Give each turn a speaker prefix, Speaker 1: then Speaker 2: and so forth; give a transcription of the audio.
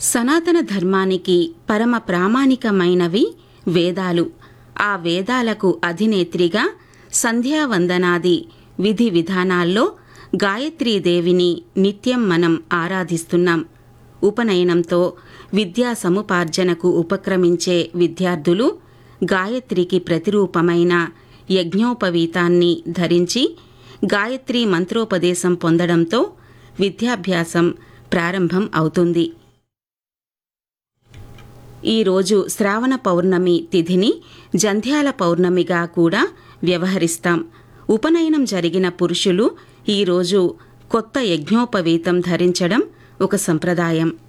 Speaker 1: సనాతన ధర్మానికి పరమ ప్రామాణికమైనవి వేదాలు ఆ వేదాలకు అధినేత్రిగా సంధ్యావందనాది విధి విధానాల్లో గాయత్రీదేవిని నిత్యం మనం ఆరాధిస్తున్నాం ఉపనయనంతో విద్యా సముపార్జనకు ఉపక్రమించే విద్యార్థులు గాయత్రికి ప్రతిరూపమైన యజ్ఞోపవీతాన్ని ధరించి గాయత్రి మంత్రోపదేశం పొందడంతో విద్యాభ్యాసం ప్రారంభం అవుతుంది ఈరోజు శ్రావణ పౌర్ణమి తిథిని జంధ్యాల పౌర్ణమిగా కూడా వ్యవహరిస్తాం ఉపనయనం జరిగిన పురుషులు ఈరోజు కొత్త యజ్ఞోపవీతం ధరించడం ఒక సంప్రదాయం